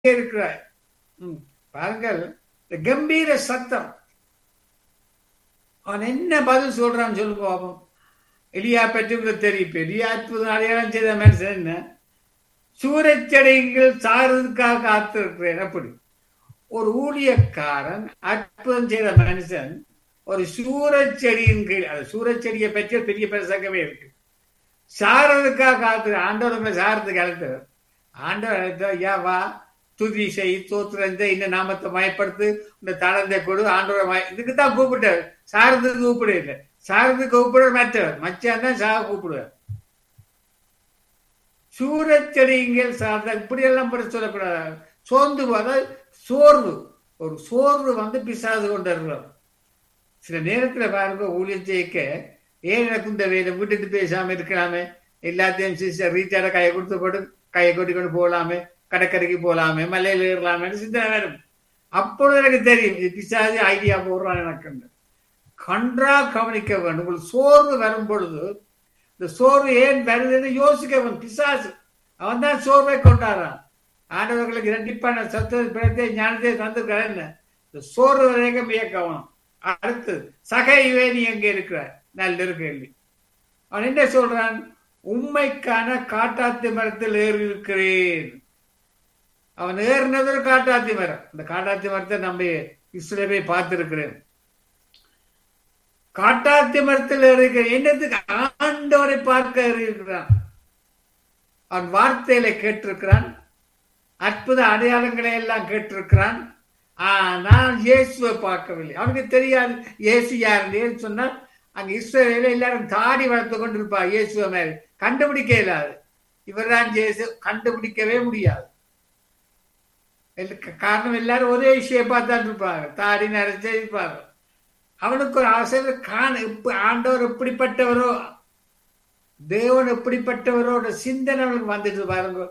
இருக்கிறார் ம், பாருங்கள் இந்த கம்பீர சத்தம் அவன் என்ன பதில் சொல்றான்னு சொல்லுங்க பாப்போம் எலியா பற்றி உங்களுக்கு தெரியும் இப்ப எலியா அற்புதம் அடையாளம் செய்த மனுஷன் என்ன சூரச்சடைகள் சாரதுக்காக காத்திருக்கிறேன் அப்படி ஒரு ஊழியக்காரன் அற்புதம் செய்த மனுஷன் ஒரு சூரச்செடியின் கீழ் அது சூரச்செடியை பற்றி பெரிய பிரசங்கமே இருக்கு சாரதுக்காக காத்து ஆண்டவர் உங்களை சாரத்துக்கு அழைத்தவர் ஆண்டவர் அழைத்தவர் ஐயா வா துதி செய் தோத்திரம் செய், இந்த நாமத்தை மயப்படுத்து இந்த தளந்தை கொடு ஆண்டவரை மய இதுக்கு தான் கூப்பிட்டார் சாரதுக்கு கூப்பிட இல்லை சாரதுக்கு கூப்பிட மற்றவர் மச்சான் தான் சாக கூப்பிடுவார் சூரச்செடிங்கள் சார்ந்த இப்படி எல்லாம் படி சொல்லக்கூடாது சோர்ந்து போ- அதாவது சோர்வு ஒரு சோர்வு வந்து பிசாது கொண்டு இருக்கிறோம் சில நேரத்துல பாருங்க ஊழியம் ஜெயிக்க ஏன் எனக்கு இந்த வேலை விட்டுட்டு பேசாம இருக்கலாமே எல்லாத்தையும் சிஸ்டர் ரீச்சார கையை கொடுத்து போட்டு கையை கொட்டி கொண்டு போகலாமே கடற்கரைக்கு போகலாமே மலையில ஏறலாமே சிந்தனை வரும் அப்பொழுது எனக்கு தெரியும் இது பிசாது ஐடியா போடுறான் எனக்கு கன்றா கவனிக்க வேண்டும் உங்களுக்கு சோர்வு வரும் பொழுது இந்த சோர்வு ஏன் வருதுன்னு யோசிக்க வேண்டும் பிசாசு அவன் தான் சோர்வை கொண்டாடுறான் ஆண்டவர்களுக்கு இரண்டிப்பான சத்த பிறத்தை ஞானத்தை தந்திருக்கிறார் என்ன இந்த சோர்வு வரைக்கும் மிக கவனம் அடுத்து சகை நீ எங்க இருக்கிறார் நல்ல கேள்வி அவன் என்ன சொல்றான் உண்மைக்கான காட்டாத்தி மரத்தில் ஏறி இருக்கிறேன் அவன் ஏறினது ஒரு காட்டாத்தி மரம் இந்த காட்டாத்தி மரத்தை நம்ம இஸ்ரேலை பார்த்திருக்கிறேன் காட்டாத்தி மரத்தில் இருக்கிற என்னத்துக்கு ஆண்டவரை பார்க்க இருக்கிறான் அவன் வார்த்தையில கேட்டிருக்கிறான் அற்புத அடையாளங்களை எல்லாம் கேட்டிருக்கிறான் ஆனால் இயேசுவை பார்க்கவில்லை அவனுக்கு தெரியாது இயேசு யாருன்னு சொன்னா அங்க இஸ்ரேல எல்லாரும் தாடி வளர்த்து கொண்டிருப்பா இயேசுவ மாதிரி கண்டுபிடிக்க இயலாது இவர்தான் இயேசு கண்டுபிடிக்கவே முடியாது எல்லா- காரணம் எல்லாரும் ஒரே விஷயம் பார்த்தான் இருப்பாங்க தாடி நிறைச்சே இருப்பாங்க அவனுக்கு ஒரு ஆசை காண இப்ப ஆண்டவர் எப்படிப்பட்டவரோ தேவன் எப்படிப்பட்டவரோ சிந்தனை அவனுக்கு வந்துட்டு பாருங்க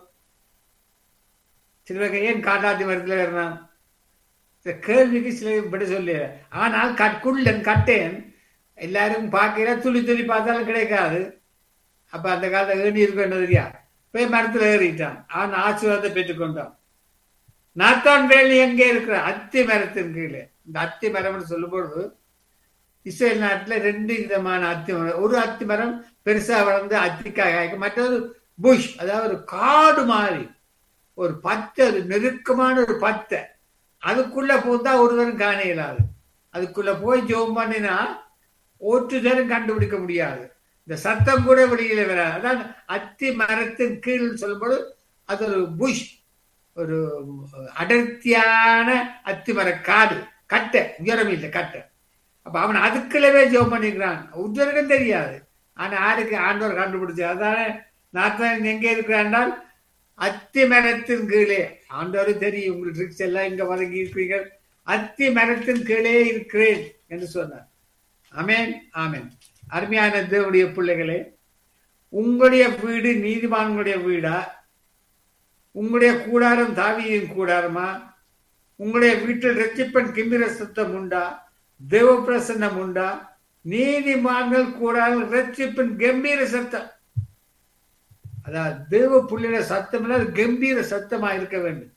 சில பேர் ஏன் காட்டாத்தி மரத்தில் ஏறினான் இந்த கேள்விக்கு சில இப்படி சொல்லி ஆனால் கற்குள்ளன் கட்டேன் எல்லாரும் பார்க்கிற துளி துளி பார்த்தாலும் கிடைக்காது அப்ப அந்த காலத்துல ஏணி இருக்கும் தெரியா போய் மரத்துல ஏறிட்டான் அவன் ஆசீர்வாதத்தை பெற்றுக்கொண்டான் நாத்தான் வேலி எங்கே இருக்கிற அத்தி மரத்தின் கீழே இந்த அத்தி மரம்னு சொல்லும்பொழுது இஸ்ரேல் நாட்டுல ரெண்டு விதமான அத்தி மரம் ஒரு அத்தி மரம் பெருசா வளர்ந்து அத்திக்காய் காய்க்கும் மற்றது புஷ் அதாவது ஒரு காடு மாதிரி ஒரு பத்தை ஒரு நெருக்கமான ஒரு பத்தை அதுக்குள்ள போந்தா ஒருவரும் காண இயலாது அதுக்குள்ள போய் ஜோம் பண்ணினா ஒற்றுதரும் கண்டுபிடிக்க முடியாது இந்த சத்தம் கூட வெளியில வராது அதான் அத்தி மரத்தின் கீழ் சொல்லும்போது அது ஒரு புஷ் ஒரு அடர்த்தியான அத்தி மர காடு கட்டை உயரம் இல்லை கட்டை அப்ப அவன் அதுக்குள்ளவே ஜோம் பண்ணிக்கிறான் உத்தரகம் தெரியாது ஆனா யாருக்கு ஆண்டவர் கண்டுபிடிச்சு அதான நாத்தான் எங்க இருக்கிறான் அத்தி மரத்தின் கீழே ஆண்டவரு தெரியும் உங்களுக்கு ட்ரிக்ஸ் எல்லாம் இங்க வழங்கி இருப்பீர்கள் அத்தி மரத்தின் கீழே இருக்கிறேன் என்று சொன்னார் ஆமென் ஆமென் அருமையான தேவனுடைய பிள்ளைகளே உங்களுடைய வீடு நீதிமான்களுடைய வீடா உங்களுடைய கூடாரம் தாவியின் கூடாரமா உங்களுடைய வீட்டில் ரட்சிப்பன் கிம்பிர சத்தம் உண்டா தேவ பிரசன்னம் உண்டா நீதிமான்கள் கூடாரம் ரட்சிப்பன் கம்பீர சத்தம் அதாவது தேவ புள்ளிட சத்தம் இல்ல, அது கம்பீர சத்தமா இருக்க வேண்டும்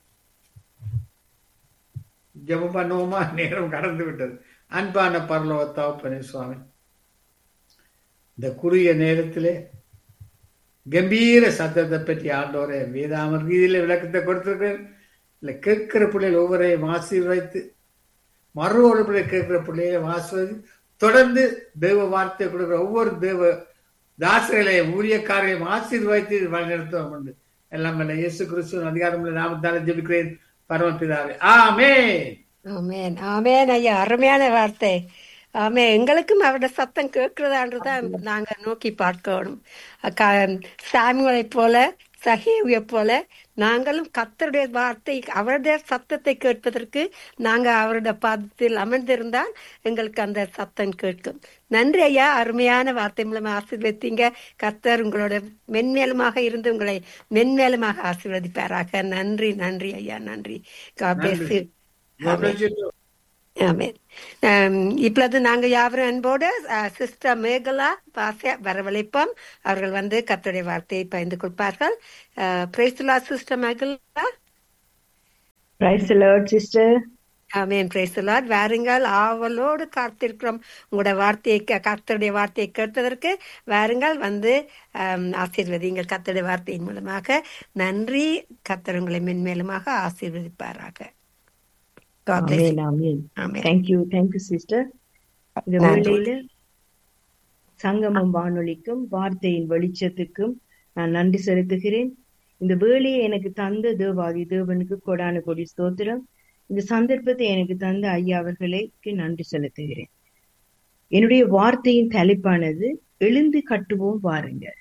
ஜெபம் பண்ணுவோமா நேரம் கடந்து விட்டது அன்பான பரலோக தகப்பனே சுவாமி இந்த குறுகிய நேரத்திலே கம்பீர சத்தத்தை பற்றி ஆண்டோரே வேதாமர் ரீதியில விளக்கத்தை கொடுத்திருக்கிறேன் இல்லை கேட்கிற பிள்ளைகள் ஒவ்வொரையும் ஆசீர்வதித்து மறு ஒரு பிள்ளை கேட்கிற பிள்ளைகளை ஆசீர்வதி தொடர்ந்து தெய்வ வார்த்தை கொடுக்கிற ஒவ்வொரு தெய்வ தாசர்களையும் ஊழியக்காரர்களையும் ஆசீர்வதித்து வழிநடத்துவோம் உண்டு எல்லாம் வல்ல இயேசு கிறிஸ்துவின் அதிகாரமுள்ள நாமத்தால ஜெபிக்கிறேன் பரமபிதாவே ஆமே ஆமேன் ஆமேன் ஐயா அருமையான வார்த்தை ஆமே எங்களுக்கும் அவரோட சத்தம் கேட்கிறதான்றதான் நாங்க நோக்கி பார்க்கணும் அக்கா சாமிகளை போல சஹேவியை போல நாங்களும் கத்தருடைய வார்த்தை அவருடைய சத்தத்தை கேட்பதற்கு நாங்க அவருடைய பாதத்தில் அமர்ந்திருந்தால் எங்களுக்கு அந்த சத்தம் கேட்கும் நன்றி ஐயா அருமையான வார்த்தை மூலமா ஆசீர்வதித்தீங்க கத்தர் உங்களோட மென்மேலுமாக இருந்து உங்களை மென்மேலுமாக ஆசீர்வதிப்பாராக நன்றி நன்றி ஐயா நன்றி God bless you. God bless you too. ஆமென் ஆம், இப்பொழுது நாங்க யாவரும் அன்போடு சிஸ்டர் மேகலா பாச வரவழைப்போம் அவர்கள் வந்து கர்த்தருடைய வார்த்தையை பயந்து கொடுப்பார்கள் பிரைஸ்லா sister Megala praise Lord sister amen praise Lord வாருங்கள் ஆவலோடு காத்திருக்கிறோம் உங்களோட வார்த்தையை கே- கர்த்தருடைய வார்த்தையை கேட்டதற்கு வாருங்கள் வந்து ஆம், ஆசீர்வதிங்கள் கர்த்தருடைய வார்த்தையின் மூலமாக நன்றி கர்த்தர் உங்களை மென்மேலுமாக ஆசீர்வதிப்பாராக God bless you. Amen amen amen thank you thank you sister இந்த நன்றி. வேளையில சங்கமம் வானொலிக்கும் வார்த்தையின் வெளிச்சத்துக்கும் நான் நன்றி செலுத்துகிறேன் இந்த வேலையை எனக்கு தந்த தேவாதி தேவனுக்கு கொடான கொடி ஸ்தோத்திரம் இந்த சந்தர்ப்பத்தை எனக்கு தந்த ஐயா அவர்களுக்கு நன்றி செலுத்துகிறேன் என்னுடைய வார்த்தையின் தலைப்பானது எழுந்து கட்டுவோம் வாருங்கள்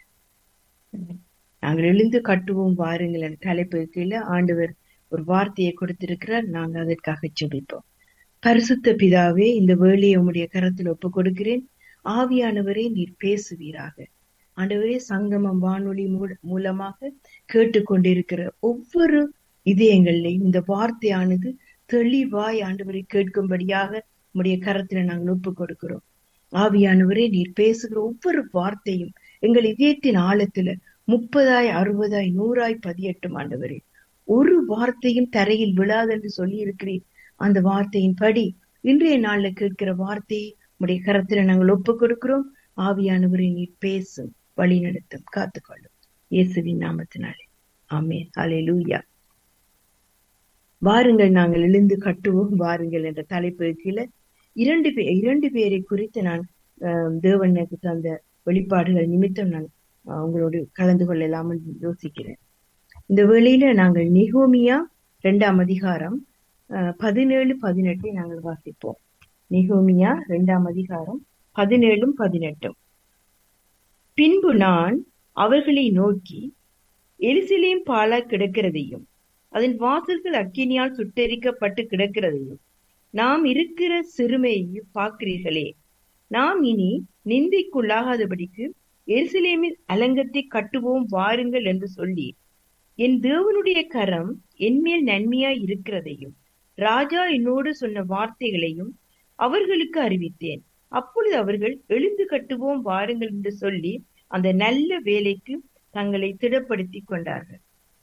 நாங்கள் எழுந்து கட்டுவோம் வாருங்கள் என்ற தலைப்பு கீழே ஆண்டவர் ஒரு வார்த்தையை கொடுத்திருக்கிறார் நாங்கள் அதற்காக ஜெபிப்போம் பரிசுத்த பிதாவே இந்த வேலையை உம்முடைய கரத்தில் ஒப்பு கொடுக்கிறேன் ஆவியானவரே நீர் பேசுவீராக ஆண்டவரே சங்கமம் வானொலி மூல- மூலமாக கேட்டுக்கொண்டிருக்கிற ஒவ்வொரு இதயங்களிலையும் இந்த வார்த்தையானது தெளிவாய் ஆண்டவரை கேட்கும்படியாக உம்முடைய கரத்துல நாங்கள் ஒப்பு கொடுக்கிறோம் ஆவியானவரே நீர் பேசுகிற ஒவ்வொரு வார்த்தையும் எங்கள் இதயத்தின் ஆழத்துல முப்பதாய் அறுபதாய் நூறாய் பதியட்டும் ஆண்டவரே ஒரு வார்த்தையும் தரையில் விழாதென்று சொல்லி இருக்கிறீர் அந்த வார்த்தையின் படி இன்றைய நாள்ல கேட்கிற வார்த்தையை உடைய கரத்துல நாங்கள் ஒப்புக் கொடுக்கிறோம் ஆவியானவரை நீர் பேசும் வழி நடத்தும் காத்துக்கொள்ளும் இயேசுவின் நாமத்தினாலே ஆமென் ஹalleluya வாருங்கள் நாங்கள் எழுந்து கட்டுவோம் வாருங்கள் என்ற தலைப்பு கீழே இரண்டு பேர் இரண்டு பேரை குறித்து நான் ஆஹ், தேவனுக்கு தந்த வெளிப்பாடுகள் நிமித்தம் நான் ஆஹ், உங்களோடு கலந்து கொள்ளலாம் என்று யோசிக்கிறேன் இந்த வேளையில நாங்கள் நிகோமியா இரண்டாம் அதிகாரம் ஆஹ், பதினேழு பதினெட்டை நாங்கள் வாசிப்போம் நிகோமியா இரண்டாம் அதிகாரம் பதினேழும் பதினெட்டும் பின்பு நான் அவர்களை நோக்கி எருசலேம் பாழா கிடக்கிறதையும் அதன் வாசல்கள் அக்கினியால் சுட்டெரிக்கப்பட்டு கிடக்கிறதையும் நாம் இருக்கிற சிறுமையை பார்க்கிறீர்களே நாம் இனி நிந்தைக்குள்ளாகாதபடிக்கு எருசலேமின் அலங்கத்தை கட்டுவோம் வாருங்கள் என்று சொல்லி என் தேவனுடைய கரம் என்மேல் நன்மையாய் இருக்கிறதையும் ராஜா என்னோடு சொன்ன வார்த்தைகளையும் அவர்களுக்கு அறிவித்தேன் அப்பொழுது அவர்கள் எழுந்து கட்டுவோம் வாருங்கள் என்று சொல்லி அந்த நல்ல வேலைக்கு தங்களை திடப்படுத்திக் கொண்டார்கள்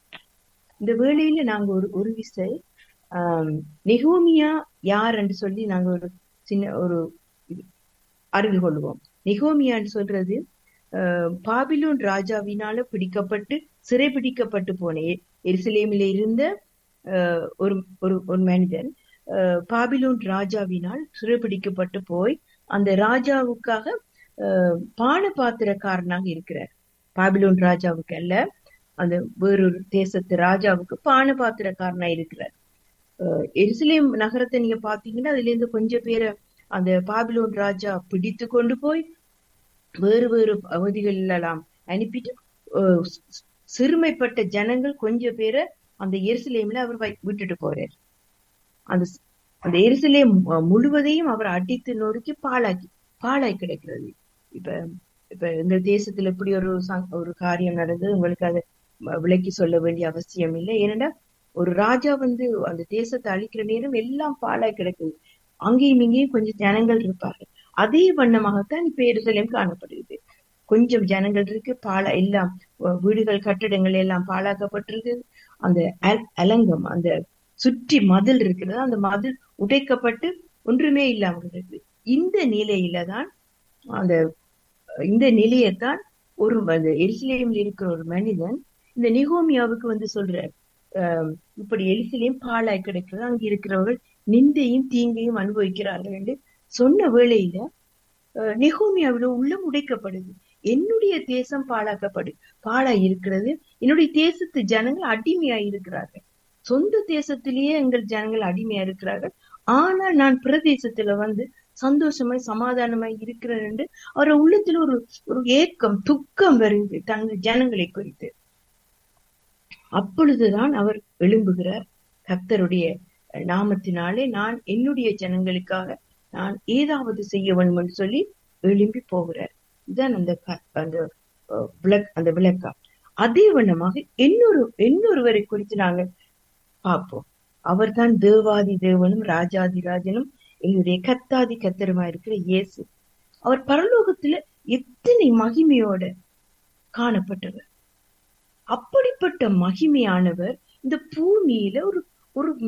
இந்த வேளையில நாங்க ஒரு ஒரு விசை ஆஹ் நெகோமியா யார் என்று சொல்லி நாங்க ஒரு சின்ன ஒரு இது அறிந்து கொள்வோம் நெகோமியான்னு சொல்றது ஆஹ் பாபிலோன் ராஜாவினால பிடிக்கப்பட்டு சிறைபிடிக்கப்பட்டு போன எ- எருசலேமில இருந்த ஆஹ் ஒரு ஒரு ஒரு மனிதன் ஆஹ் பாபிலோன் ராஜாவினால் சிறைபிடிக்கப்பட்டு போய் அந்த ராஜாவுக்காக ஆஹ் பான பாத்திரக்காரனாக இருக்கிறார் பாபிலோன் ராஜாவுக்கு அல்ல அந்த வேறொரு தேசத்து ராஜாவுக்கு பான பாத்திரக்காரனா இருக்கிறார் அஹ் எருசலேம் நகரத்தை நீங்க பாத்தீங்கன்னா அதுல இருந்து கொஞ்சம் பேரை அந்த பாபிலோன் ராஜா பிடித்து கொண்டு போய் வேறு வேறு பகுதிகள் எல்லாம் அனுப்பிட்டு அஹ் சி- சி- சிறுமைப்பட்ட ஜனங்கள் கொஞ்சம் பேரை அந்த எருசலேம்ல அவர் வை- விட்டுட்டு போறார் அந்த ஸ்- அந்த எருசலேம் மு- முழுவதையும் அவர் அடித்து நொறுக்கி பாழாக்கி பாழாய் கிடக்கிறது இப்ப இப்ப எங்கள் தேசத்துல இப்படி ஒரு சங்- ஒரு காரியம் நடந்தது உங்களுக்கு அதை வ- விளக்கி சொல்ல வேண்டிய அவசியம் இல்லை ஏனென்றா ஒரு ராஜா வந்து அந்த தேசத்தை அழிக்கிற நேரம் எல்லாம் பாழாய் கிடக்குது அங்கேயும் இங்கேயும் கொஞ்சம் ஜனங்கள் இருப்பாங்க அதே வண்ணமாகத்தான் இப்ப எருசலேம் காணப்படுகிறது கொஞ்சம் ஜனங்கள் இருக்கு பாழா எல்லாம் வ- வீடுகள் கட்டிடங்கள் எல்லாம் பாழாக்கப்பட்டிருக்கு அந்த அல்- அலங்கம் அந்த சுற்றி மதில் இருக்கிறது அந்த மதில் உடைக்கப்பட்டு ஒன்றுமே இல்லாமல் இருக்குது இந்த நிலையில தான் அந்த இந்த நிலையத்தான் ஒரு அந்த எருசலேமில் இருக்கிற ஒரு மனிதன் இந்த நிகோமியாவுக்கு வந்து சொல்றார் ஆஹ் இப்படி எருசலேம் பாழாய் கிடக்கிறது அங்க இருக்கிறவர்கள் நிந்தையும் தீங்கையும் அனுபவிக்கிறார்கள் என்று சொன்ன வேளையில ஆஹ் நிகோமியாவில உள்ளம் உடைக்கப்படுது என்னுடைய தேசம் பாழாக்கப்படு பாழாய் இருக்கிறது என்னுடைய தேசத்து ஜனங்கள் அடிமையாய் இருக்கிறார்கள் சொந்த தேசத்திலேயே எங்கள் ஜனங்கள் அடிமையா இருக்கிறார்கள் ஆனால் நான் பிரதேசத்துல வந்து சந்தோஷமாய் சமாதானமாய் இருக்கிறேன் என்று அவர் உள்ளத்துல ஒரு ஒரு ஏக்கம் துக்கம் வருது தங்கள் ஜனங்களை குறித்து அப்பொழுதுதான் அவர் எழும்புகிறார் கர்த்தருடைய நாமத்தினாலே நான் என்னுடைய ஜனங்களுக்காக நான் ஏதாவது செய்ய வேண்டும் என்று சொல்லி எழும்பி போகிறார் இதுதான் அந்த க- அந்த அஹ், விளக் அந்த விளக்கம் அதே வண்ணமாக இன்னொரு இன்னொருவரை குறித்து நாங்கள் பார்ப்போம் அவர்தான் தேவாதி தேவனும் ராஜாதி ராஜனும் எங்களுடைய கத்தாதி கத்தருமா இருக்கிற இயேசு அவர் பரலோகத்துல எத்தனை மகிமையோட காணப்பட்டவர் அப்படிப்பட்ட மகிமையானவர் இந்த பூமியில ஒரு ஒரு